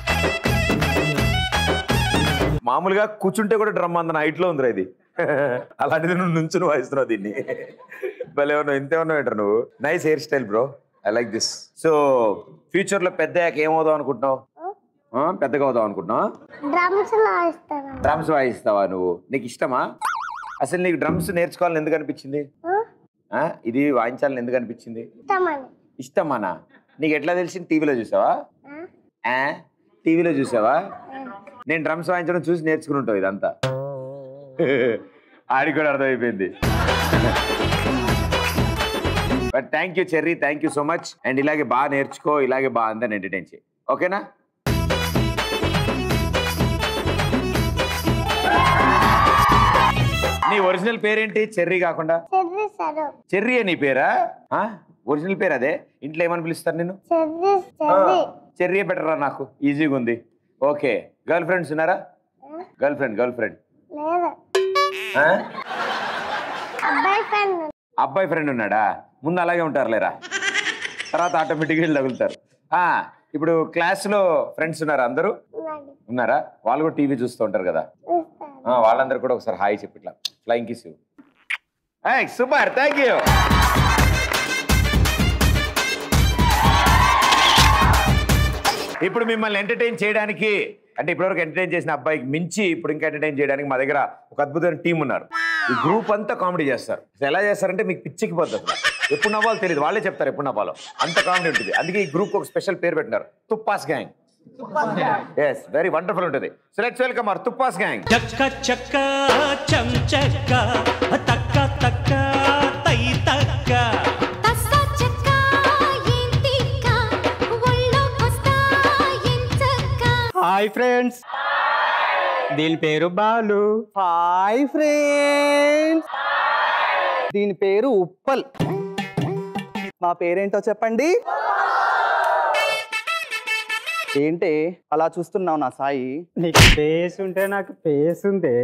మామూలుగా కూర్చుంటే కూడా డ్రమ్ అంత హైట్ లో ఉందిరా ఇది అలాంటిది నువ్వు నుంచుని వాయిస్తున్నావు దీన్ని భలే ఉన్నావు ఇంతే ఉన్నావు ఏంట్రా నువ్వు nice hair style bro I like this so future లో పెద్ద ఏమవుదాం అనుకుంటున్నావు ఆ, పెద్దగా అవుదాం అనుకుంటున్నావా డ్రమ్స్ వాయిస్తాను డ్రమ్స్ వాయిస్తావా నువ్వు నీకు ఇష్టమా అసలు నీకు డ్రమ్స్ నేర్చుకోవాలని ఎందుకు అనిపించింది ఆ, ఇది వాయించాలని ఎందుకు అనిపించింది ఇష్టమని ఇష్టమానా నీకు ఎట్లా తెలిసింది టీవీలో చూసావా ఆ, టీవీలో చూసావా నేను డ్రమ్స్ వాయించడం చూసి నేర్చుకుని ఉంటావు ఇదంతా ఆడికి కూడా అర్థమైపోయింది but thank you Cherry thank you so much and ఇలాగే బాగా నేర్చుకో ఇలాగే బాగా అందరిని ఎంటర్టైన్ చేయి ఓకేనా నీ ఒరిజినల్ పేరేంటి చెర్రీ కాకుండా చెర్రీ సరు చెర్రీ నీ పేరా ఆ? ఒరిజినల్ పేరు అదే ఇంట్లో ఏమని పిలుస్తారు నేను చెర్రీ చెర్రీ చెర్రీ బెటరా నాకు ఈజీగా ఉంది ఓకే గర్ల్ ఫ్రెండ్స్ ఉన్నారా గర్ల్ ఫ్రెండ్ గర్ల్ ఫ్రెండ్ లేదు అబ్బాయి ఫ్రెండ్ అబ్బాయి ఫ్రెండ్ ఉన్నాడా ముందు అలాగే ఉంటారు లేరా తర్వాత ఆటోమేటిక్గా తగులుతారు ఆ, ఇప్పుడు క్లాస్లో ఫ్రెండ్స్ ఉన్నారా అందరూ ఉన్నాడు ఉన్నారా వాళ్ళు కూడా టీవీ చూస్తూ ఉంటారు కదా ఆ, వాళ్ళందరూ కూడా ఒకసారి హాయ్ చెప్పి ఇట్లా flying kiss super thank you ఇప్పుడు మిమ్మల్ని ఎంటర్టైన్ చేయడానికి అంటే ఇప్పటివరకు ఎంటర్టైన్ చేసిన అబ్బాయికి మించి ఇప్పుడు ఇంకా ఎంటర్టైన్ చేయడానికి మా దగ్గర ఒక అద్భుతమైన టీం ఉన్నారు ఈ గ్రూప్ అంతా కామెడీ చేస్తారు అసలు ఎలా చేస్తారంటే మీకు పిచ్చికి పోతుంది అసలు. ఎప్పుడు నవ్వాలో తెలియదు వాళ్ళే చెప్తారు ఎప్పుడు నవ్వాలో అంత కామెడీ ఉంటుంది అందుకే ఈ గ్రూప్ ఒక స్పెషల్ పేరు పెట్టినారు తుప్పాస్ గ్యాంగ్ ఎస్ వెరీ వండర్ఫుల్ ఉంటుంది సో లెట్స్ వెల్కమ్ అవర్ తుప్పాస్ గ్యాంగ్ చక్క చక్క చం చక్క తక్క తక్క తై తక్క హాయ్ ఫ్రెండ్స్ దీని పేరు బాలు హాయ్ ఫ్రెండ్స్ దీని పేరు ఉప్పల్ మా పేరేంటో చెప్పండి ఏంటి అలా చూస్తున్నావు నా సాయి నీకు ఫేస్ ఉంటే నాకు ఫేస్ ఉంది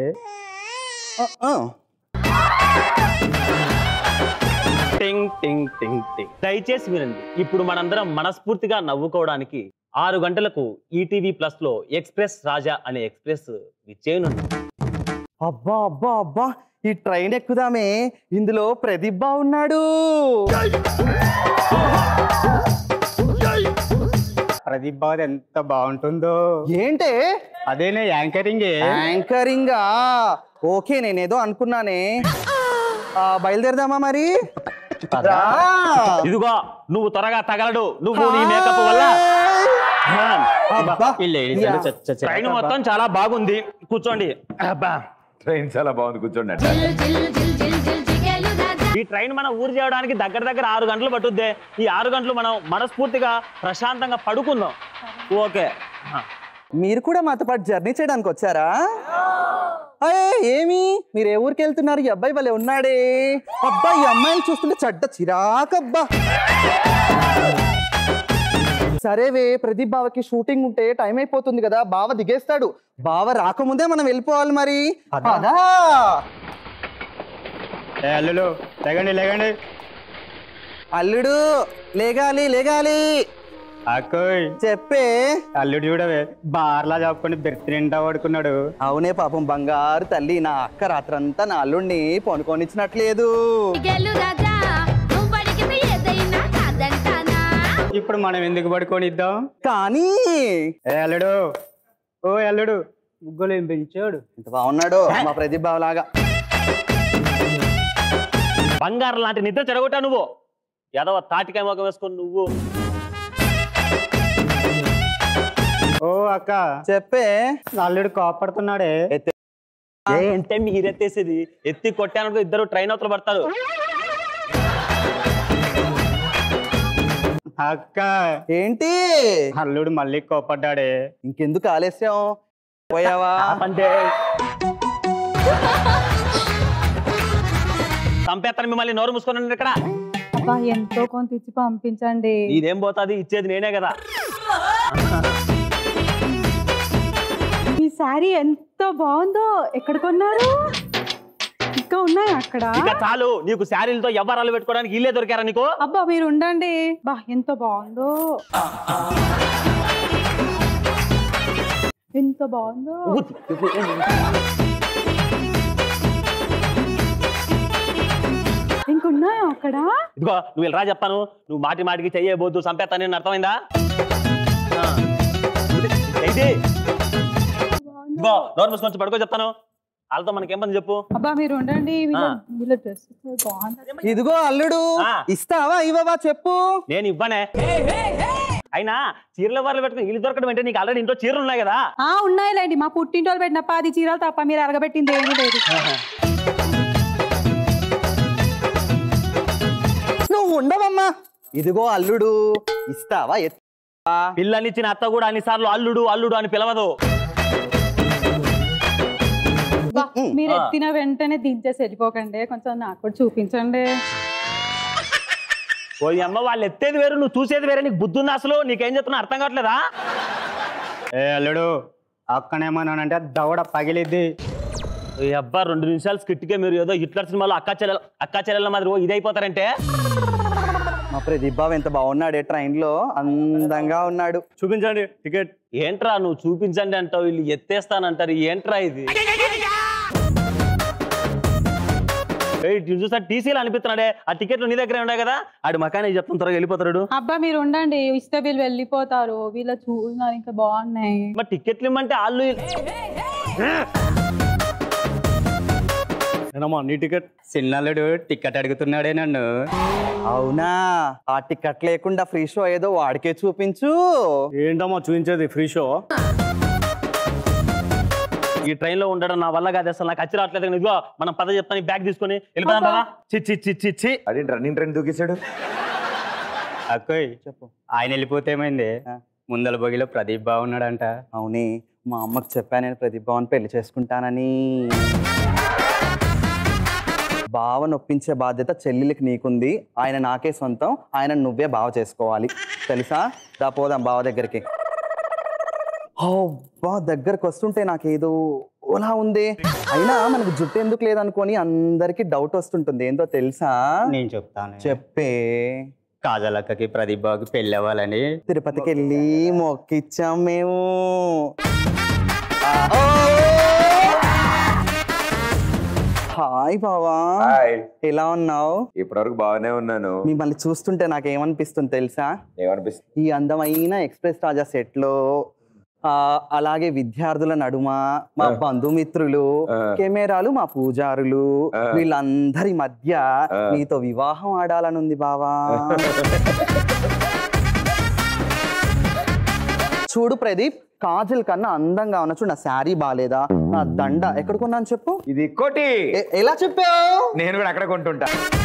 టింగ్ టింగ్ టింగ్ టింగ్ దయచేసి వినండి ఇప్పుడు మనందరం మనస్ఫూర్తిగా నవ్వుకోవడానికి ఆరు గంటలకు ఈటీవీ ప్లస్ లో ఎక్స్ప్రెస్ రాజా అనే ఎక్స్ప్రెస్ విచ్చేయనుంది అబ్బా అబ్బా అబ్బా ఈ ట్రైన్ ఎక్కుదామే ఇందులో ప్రదీప్ బా ఉన్నాడు ప్రదీప్ బాబు ఎంత బాగుంటుందో ఏంటే అదేనే యాంకరింగ్ యాంకరింగ్ ఓకే నేనేదో అనుకున్నానే ఆ, బయలుదేరదామా మరి రా. ఇదిగో నువ్వు త్వరగా తగలడు నువ్వు నీ మేకప్ వల్ల అబ్బా. ఈ ladies అని చ- చ- చ- ట్రైన్ మొత్తం చాలా బాగుంది కూర్చోండి అబ్బా ట్రైన్ చాలా బాగుంది కూర్చోండి అంట ఈ ట్రైన్ మనం ఊరు చేయడానికి దగ్గర దగ్గర ఆరు గంటలు పట్టుద్ది ఈ ఆరు గంటలు మనం మనస్ఫూర్తిగా ప్రశాంతంగా పడుకుందాం ఓకే మీరు కూడా మాతో పాటు జర్నీ చేయడానికి వచ్చారా అయ్యే ఏమి మీరు ఏ ఊరికి వెళ్తున్నారు ఈ అబ్బాయి భలే ఉన్నాడే అబ్బాయి ఈ అమ్మాయిని చూస్తుంటే చెడ్డ చిరాకబ్బా సరేవే ప్రదీప్ బావకి షూటింగ్ ఉంటే టైం అయిపోతుంది కదా బావ దిగేస్తాడు బావ రాకముందే మనం వెళ్ళిపోవాలి మరి పదా అల్లులు లేగండి లేగండి అల్లుడు లేగాలి లేగాలి అక్కోయ్ చెప్పే అల్లుడు చూడవే బార్లా చెప్పుకొని బెర్త్ నిండా పడుకున్నాడు అవునే పాపం బంగారు తల్లి నా అక్క రాత్రంతా నా అల్లుడిని పొనుకొనిచ్చినట్లేదు ఇప్పుడు మనం ఎందుకు పడుకొని ఇద్దాం కానీ ఏ అల్లుడు ఓ అల్లుడు ముగ్గులు ఏం పెంచాడు ఇంత బాగున్నాడు మా ప్రదీప్ బావ లాగా బంగారం లాంటి నిద్ర చెడగొట్టా నువ్వు ఎదవ తాటికాయ మొగం వేసుకొని నువ్వు ఓ అక్క చెప్పే అల్లుడు కోపడుతున్నాడే ఏంటే మీరెత్తేసేది ఎత్తి కొట్టాను ఇద్దరు ట్రైన్ అవతల పడతారు అక్క ఏంటి అల్లుడు మళ్ళీ కోపడ్డాడే ఇంకెందుకు ఆలస్యం పోయావా అంటే చంపేస్తాను మిమ్మల్ని నోరు మూసుకొని ఇక్కడ అబ్బా ఎంతో కొంత ఇచ్చి పంపించండి ఇదేం పోతుంది ఇచ్చేది నేనే కదా ఈ శారీ ఎంత బాగుందో ఎక్కడ కొన్నారు ఇంకా ఉన్నాయి అక్కడ ఇక చాలు నీకు శారీలతో ఎవరాలు పెట్టుకోవడానికి ఇల్లే దొరికారా నీకు అబ్బా మీరు ఉండండి బా ఎంత బాగుందో ఎంత బాగుందో ఇంకున్నాయా అక్కడ ఇదిగో నువ్వు ఇలా చెప్తాను నువ్వు మాటి మాటికి చెయ్యబోద్దు చంపేస్తాను నేను అర్థమైందా ఆ. ఇది ఇదిగో నోరు మూసుకొని పడుకో చెప్తాను వాళ్ళతో మనకేం పని చెప్పు అబ్బా మీరు ఉండండి వీళ్ళ ఆ. వీళ్ళ డ్రెస్ బాగుంది ఇదిగో అల్లుడు ఇస్తావా ఇవ్వవా చెప్పు నేను ఇవ్వనే అయినా చీరల వారిలో పెట్టుకుని ఇల్లు దొరకడం అంటే నీకు ఆల్రెడీ ఇంట్లో చీరలు ఉన్నాయి కదా ఆ ఉన్నాయిలేండి మా పుట్టింటోళ్ళు పెట్టిన పది చీరలు తప్ప మీరు అరగబెట్టింది ఏమీ లేదు నువ్వు ఉండవమ్మా ఇదిగో అల్లుడు ఇస్తావా ఎత్తావా? పిల్లనిచ్చిన అత్త కూడా అన్నిసార్లు అల్లుడు అల్లుడు అని పిలవదు బా, మీరు ఎత్తిన వెంటనే దించేసి వెళ్ళిపోకండి కొంచెం నాకు కూడా చూపించండి ఓ ఈ అమ్మ వాళ్ళు ఎత్తేది వేరు నువ్వు చూసేది వేరే నీకు బుద్ధి ఉంది అసలు నీకేం చెప్తున్నా అర్థం కావట్లేదా ఏ అల్లుడు అక్కనేమన్నానంటే దవడ పగిలిద్ది ఈ అబ్బా రెండు నిమిషాలు స్కిట్కే మీరు ఏదో హిట్లర్ సినిమాలో అక్కా చెల్లెల అక్కా చెల్లెల మాదిరి ఓ ఇదైపోతారంటే మా ప్రదీప్ బాబు ఎంత బాగున్నాడే ట్రైన్ లో అందంగా ఉన్నాడు చూపించండి టికెట్ ఏంట్రా నువ్వు చూపించండి అంటావు వీళ్ళు ఎత్తేస్తానంటారు ఏంట్రా ఇది ఏయ్, ఇటు చూసా టీసీలు అనిపిస్తున్నాడే ఆ టికెట్లు నీ దగ్గరే ఉన్నాయి కదా ఆడి మకానికి చెప్తాను త్వరగా వెళ్ళిపోతాడు అబ్బా మీరు ఉండండి ఇస్తే వీళ్ళు వెళ్ళిపోతారు వీళ్ళ చూసినారు ఇంకా బాగున్నాయి మరి టికెట్లు ఇమ్మంటే వాళ్ళు ఏనమ్మా నీ టికెట్ చిన్నలుడు టికెట్ అడుగుతున్నాడే నన్ను అవునా ఆ టికెట్ లేకుండా ఫ్రీ షో ఏదో వాడికే చూపించు ఏంటమ్మా చూపించేది ఫ్రీ షో ఈ ట్రైన్ లో ఉండడం నా వల్ల కాదు అసలు నాకు వచ్చి రావట్లేదు కానీ ఇదిగో మనం పద చెప్తాను బ్యాగ్ తీసుకొని వెళ్ళిపోదాం కదా చి చి చి చి చి అదేంటి రన్నింగ్ ట్రైన్ దూకేశాడు అక్కోయ్ చెప్పు ఆయన వెళ్ళిపోతే ఏమైంది ముందల బొగిలో ప్రదీప్ బాగున్నాడంట అవునే మా అమ్మకు చెప్పాను నేను ప్రతిభావన్ పెళ్లి చేసుకుంటానని బావ నొప్పించే బాధ్యత చెల్లెలికి నీకుంది ఆయన నాకే సొంతం ఆయన నువ్వే బావ చేసుకోవాలి తెలుసా దా పోదాం బావ దగ్గరికి బా దగ్గరకు వస్తుంటే నాకేదో ఓలా ఉంది అయినా మనకు జుట్టు ఎందుకు లేదనుకొని అందరికి డౌట్ వస్తుంటుంది ఏందో తెలుసా నేను చెప్తాను చెప్పే కాజలక్కకి ప్రదీప్ బాబుకి పెళ్ళి అవ్వాలని తిరుపతికి వెళ్ళి మొక్కిచ్చాం మేము హాయ్ బావా హాయ్ ఎలా ఉన్నావు ఇప్పటివరకు బాగానే ఉన్నాను మిమ్మల్ని చూస్తుంటే నాకు ఏమనిపిస్తుంది తెలుసా ఏమనిపిస్తుంది ఈ అందమైన ఎక్స్ప్రెస్ రాజా సెట్ లో ఆ, అలాగే విద్యార్థుల నడుమ మా బంధుమిత్రులు కెమెరాలు మా పూజారులు వీళ్ళందరి మధ్య నీతో వివాహం ఆడాలనుంది బావా చూడు ప్రదీప్ కాజల్ కన్నా అందంగా ఉన్న చూడు నా శారీ బాగాలేదా నా దండ ఎక్కడ కొన్నాను చెప్పు ఇది కోటి ఎలా చెప్పావు నేను కూడా అక్కడ కొంటుంటా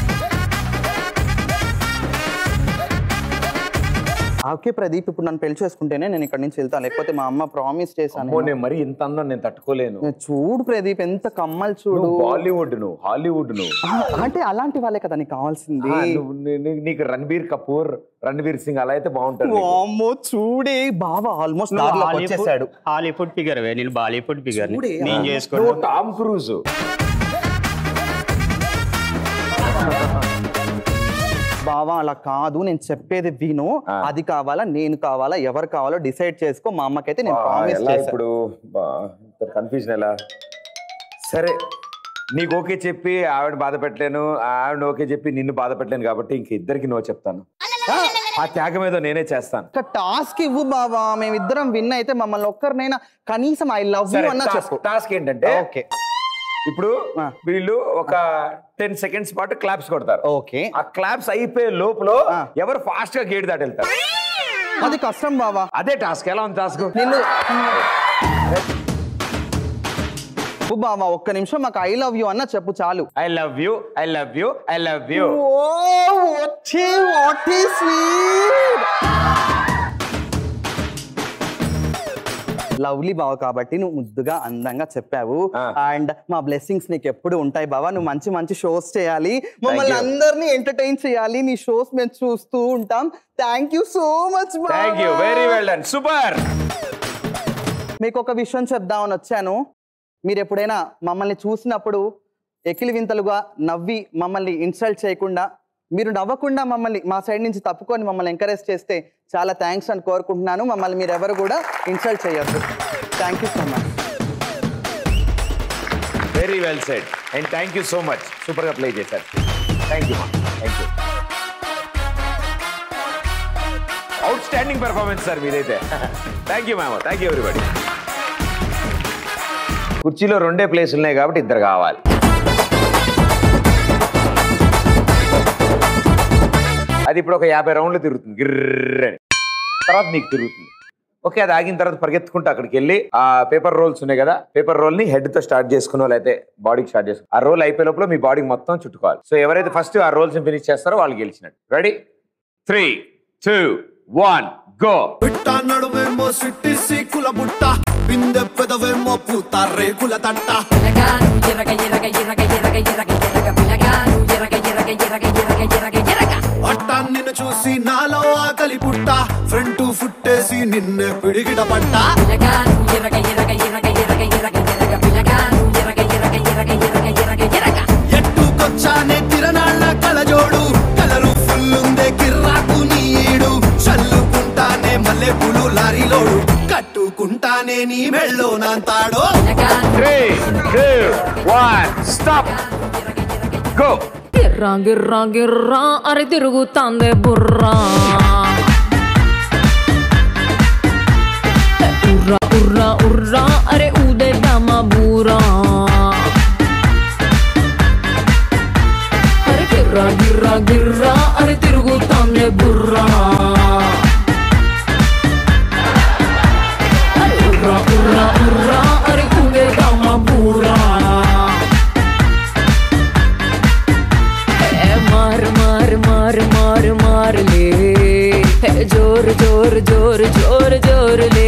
ఓకే ప్రదీప్ ఇప్పుడు నన్ను పెళ్లి చేసుకుంటేనే నేను ఇక్కడ నుంచి వెళ్తాను లేకపోతే మా అమ్మ ప్రామిస్ చేశాను అమ్మో నేను మరి ఇంత అందం నేను తట్టుకోలేను చూడు ప్రదీప్ ఎంత కమ్మలు చూడు నువ్వు బాలీవుడ్ నువ్వు హాలీవుడ్ నువ్వు ఆ, అంటే అలాంటి వాళ్ళే కదా నీకు కావాల్సింది ఆ, నువ్వు- నీ- నీ- నీకు రణబీర్ కపూర్ రణబీర్ సింగ్ అలా అయితే బాగుంటుంది నీకు. వామ్మో చూడే బాబా ఆల్మోస్ట్ దారిలోకి వచ్చేసాడు హాలీవుడ్ ఫిగర్ నేను బాలీవుడ్ ఫిగర్ చూడే. నేను నువ్వు చేసుకుంటా టామ్ క్రూజ్ బావా అలా కాదు నేను చెప్పేది విను అది కావాలా నేను కావాలా ఎవరు కావాలో డిసైడ్ చేసుకో మా అమ్మకైతే నేను బా, ప్రామిస్ ఎలా చేశాను ఇప్పుడు కన్ఫ్యూజన్ ఎలా సరే నీకు ఓకే చెప్పి ఆవిడ బాధ పెట్టలేను ఆవిడ ఓకే చెప్పి నిన్ను బాధ పెట్టలేను కాబట్టి ఇంక ఇద్దరికి నో చెప్తాను ఆ త్యాగం ఏదో నేనే చేస్తాను ఒక టాస్క్ ఇవ్వు బావా మేమిద్దరం విన్ అయితే మమ్మల్ని ఒక్కరినైనా కనీసం ఐ లవ్ యూ సరే, అన్నా టాస్క్- చెప్పు టాస్క్ ఏంటంటే ఓకే ఇప్పుడు వీళ్ళు ఒక టెన్ సెకండ్స్ పాటు క్లాప్స్ కొడతారు ఓకే ఆ క్లాప్స్ అయిపోయే లోపల ఎవరు ఫాస్ట్ గా గేట్ దాటి వెళ్తారు అది కష్టం బావా అదే టాస్క్ ఎలా ఉంది టాస్క్ నిన్ను ఓ బావా ఒక్క నిమిషం మాకు ఐ లవ్ యూ అన్న చెప్పు చాలు I love you I love you I love you lovely బావ కాబట్టి నువ్వు ముద్దుగా అందంగా చెప్పావు అండ్ మా బ్లెస్సింగ్స్ నీకు ఎప్పుడు ఉంటాయి బావా నువ్వు మంచి మంచి షోస్ చేయాలి మమ్మల్ని you. అందరినీ ఎంటర్టైన్ చేయాలి నీ షోస్ మేము చూస్తూ ఉంటాం thank you so much thank you very well done super మీకు ఒక విషయం చెప్దామని వచ్చాను మీరు ఎప్పుడైనా మమ్మల్ని చూసినప్పుడు ఎకిలి వింతలుగా నవ్వి మమ్మల్ని ఇన్సల్ట్ చేయకుండా మీరు నవ్వకుండా మమ్మల్ని మా సైడ్ నుంచి తప్పుకొని మమ్మల్ని ఎంకరేజ్ చేస్తే చాలా థ్యాంక్స్ అని కోరుకుంటున్నాను మమ్మల్ని మీరు ఎవరు కూడా ఇన్సల్ట్ చేయొద్దు thank you so much very well said and thank you so much super గా ప్లే చేశారు thank you thank you outstanding performance sir మీదైతే thank you ma'am thank you everybody కుర్చీలో రెండే ప్లేస్ ఉన్నాయి కాబట్టి ఇద్దరు కావాలి అది ఇప్పుడు ఒక యాభై రౌండ్లు తిరుగుతుంది గిర్రని తర్వాత మీకు తిరుగుతుంది ఓకే అది ఆగిన తర్వాత పరిగెత్తుకుంటూ అక్కడికి వెళ్ళి ఆ పేపర్ రోల్స్ ఉన్నాయి కదా పేపర్ రోల్ ని హెడ్ తో స్టార్ట్ చేసుకునో లేకపోతే బాడీకి స్టార్ట్ చేసుకుని ఆ రోల్ అయిపోయే లోపల మీ బాడీ మొత్తం చుట్టుకోవాలి సో ఎవరైతే ఫస్ట్ ఆ రోల్స్ ఫినిష్ చేస్తారో వాళ్ళు గెలిచినట్టు ready three two one go పిట్ట నడుమేమో సిట్టి సీకుల బుట్ట బిందె పెదవేమో పూత రేకుల తట్ట అట్ట నిన్ను చూసి నాలో ఆకలి పుట్ట ఫ్రంట్ ఫుట్టేసి నిన్నే పిడిగిట పట్ట ఎట్టుకొచ్చానే తిరనాళ్ళ కలజోడు కలరు ఫుల్లుందే కిర్రాకు నీడు చల్లుకుంటానే మల్లెపూలు లారీలోడు కట్టుకుంటానే నీ మెళ్ళో నాంతాడో three two one stop go గిర్రా గిర్రా గిర్రా అరే తిరుగుతాందే బుర్రా ఉర్రా ఉర్రా ఉర్రా అరే ఊదేద్దామా బూరా గిర్రా గిర్రా గిర్రా అని తిరుగుతాంలే బుర్రా ఉర్రా ఉర్రా ఉర్రా అని కుంగేదామా బూరా ఏ మారు మారు మారు మారు మారులే ఏ జోరు జోరు జోరు జోరు జోరులే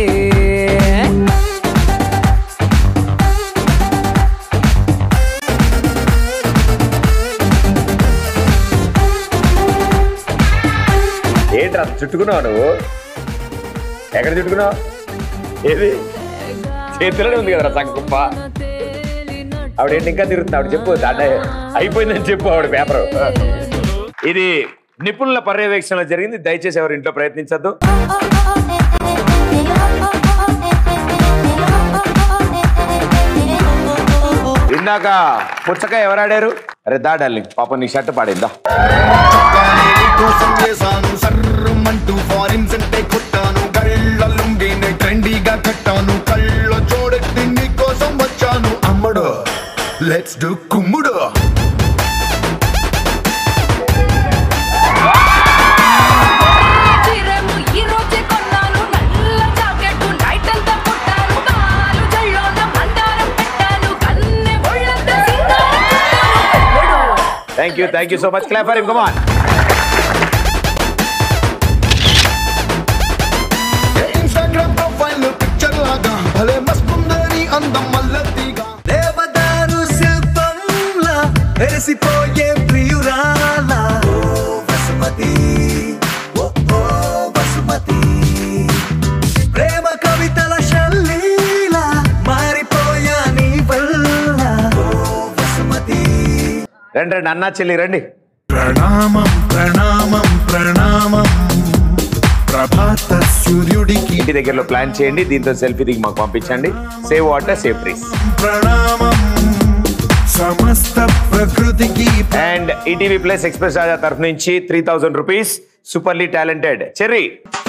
ఏంట్రా చుట్టుకున్నావు నువ్వు ఎక్కడ చుట్టుకున్నావు ఏది చేతిలోనే ఉంది కదరా సంకుప్ప ఆవిడ ఏంటి ఇంకా తిరుగుతుంది ఆవిడ చెప్పు దాంట్లో అయిపోయిందని చెప్పు ఆవిడ పేపర్ ఇది నిపుణుల పర్యవేక్షణలో జరిగింది దయచేసి ఎవరు ఇంట్లో ప్రయత్నించద్దు ఇందాక పుచ్చకాయ ఎవరు ఆడారు అరే దా డార్లింగ్ పాప నీ షర్ట్ పాడిందా కోసం చేశాను సర్రమంటూ ఫారిన్స్ అంటే కొట్టాను కళ్ళ లుంగిని ట్రెండీగా కట్టాను కళ్ళ చూడెత్తి నీ కోసం వచ్చాను అమ్మడు లెట్స్ డు కుమ్ముడు చీరేమో ఈ రోజే కొన్నాను నల్ల జాకెట్ నైట్ అంతా కుట్టాను కాలు జల్లోన మందారం పెట్టాను కన్నె ఒళ్ళంతా సింగారం చుట్టాను thank you thank you so much clap for him come on Instagram profile picture లాగా భలే మస్తుందని అందం మల్లతిగా దేవదారు శిల్పంలా మెరిసిపోయే ప్రియురాల వసుమతి ఓ ఓ వసుమతి ప్రేమ కవితల శల్లీల మారిపోయా నీ వల్ల ఓ వసుమతి రండి రండి అన్నా చెల్లి రండి ప్రణామం ప్రణామం ప్రణామం ప్రభాత సూర్యుడికి ఇంటి దగ్గరలో ప్లాన్ చేయండి దీంతో సెల్ఫీ దిగి మాకు పంపించండి సేవ్ వాటర్ సేవ్ ట్రీస్ ప్రణామం సమస్త ప్రకృతికి and ETV plus express Raja తరఫు నుంచి three thousand rupees superly talented Cherry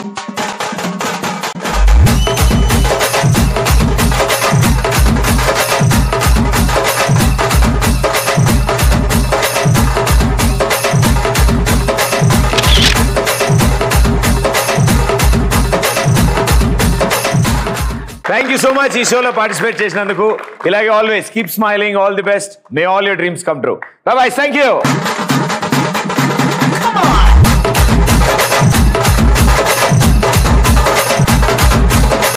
thank you so much ఈ షోలో పార్టిసిపేట్ చేసినందుకు ఇలాగే always keep smiling all the best may all your dreams come true boy thank you